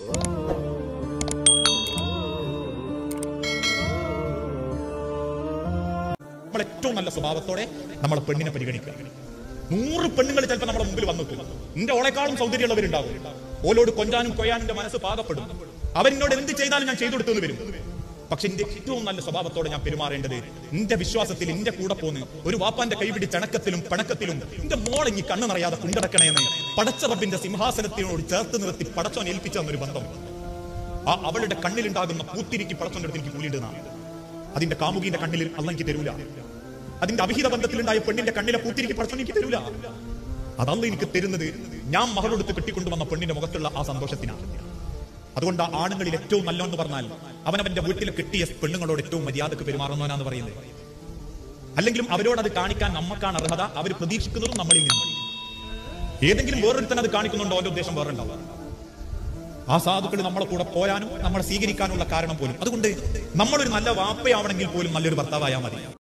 നമ്മൾ ഏറ്റവും നല്ല സ്വഭാവത്തോടെ നമ്മളെ പെണ്ണിനെ പരിഗണിക്കുക നൂറ് പെണ്ണുങ്ങൾ ചിലപ്പോൾ നമ്മുടെ മുമ്പിൽ വന്നെത്തും നിന്റെ ഓളെക്കാളും സൗന്ദര്യമുള്ളവരുണ്ടാവും ഓലോട് കൊഞ്ചാനും കൊയ്യാനും എന്റെ മനസ്സ് പാകപ്പെടും അവരിനോട് എന്ത് ചെയ്താലും ഞാൻ ചെയ്തു കൊടുത്തു വരും പക്ഷെ എന്റെ ഏറ്റവും നല്ല സ്വഭാവത്തോടെ ഞാൻ പെരുമാറേണ്ടത് എന്റെ വിശ്വാസത്തിൽ എന്റെ കൂടെ പോന്ന് ഒരു വാപ്പാന്റെ കൈപിടി ചണക്കത്തിലും പണക്കത്തിലും എന്റെ മോളെങ്ങി കണ്ണു നിറയാതെ കൊണ്ടടക്കണേന്ന് പടച്ചറബിന്റെ സിംഹാസനത്തിനോട് ചേർത്ത് നിർത്തി പടച്ചോൻ ഏൽപ്പിച്ച എന്നൊരു ബന്ധം ആ അവളുടെ കണ്ണിലുണ്ടാകുന്ന പൂത്തിരിക്ക് പടച്ചോന്റെ അടുത്ത് എനിക്ക് കൂലിയിടുന്നതാണ് അതിന്റെ കാമുകിന്റെ കണ്ണിൽ അല്ല എനിക്ക് തരൂല അതിന്റെ അവിഹിത ബന്ധത്തിലുണ്ടായ പെണ്ണിന്റെ കണ്ണിലെ പൂത്തിരിക്ക് പടച്ചോൻ എനിക്ക് തരൂല അതല്ല എനിക്ക് തരുന്നത് ഞാൻ മകളെടുത്ത് കെട്ടിക്കൊണ്ടുവന്ന പെണ്ണിന്റെ മുഖത്തുള്ള ആ സന്തോഷത്തിനാണ് അതുകൊണ്ട് ആ ആണുങ്ങളിൽ ഏറ്റവും നല്ലോന്ന് പറഞ്ഞാൽ അവനവന്റെ വീട്ടിൽ കിട്ടിയ പെണ്ണുങ്ങളോട് ഏറ്റവും മര്യാദക്ക് പെരുമാറുന്നവനാന്ന് പറയുന്നത് അല്ലെങ്കിലും അവരോട് അത് കാണിക്കാൻ നമുക്കാണ് അർഹത അവർ പ്രതീക്ഷിക്കുന്നതും നമ്മളിൽ നിന്ന് ഏതെങ്കിലും വേറൊരുത്തൻ അത് കാണിക്കുന്നുണ്ടോ അവന്റെ ഉദ്ദേശം വേറെ ഉണ്ടാവും ആ സാധുക്കൾ നമ്മളെ കൂടെ പോരാനും നമ്മളെ സ്വീകരിക്കാനുള്ള കാരണം പോലും അതുകൊണ്ട് നമ്മളൊരു നല്ല വാപ്പയാവണമെങ്കിൽ പോലും നല്ലൊരു ഭർത്താവായാൽ മതി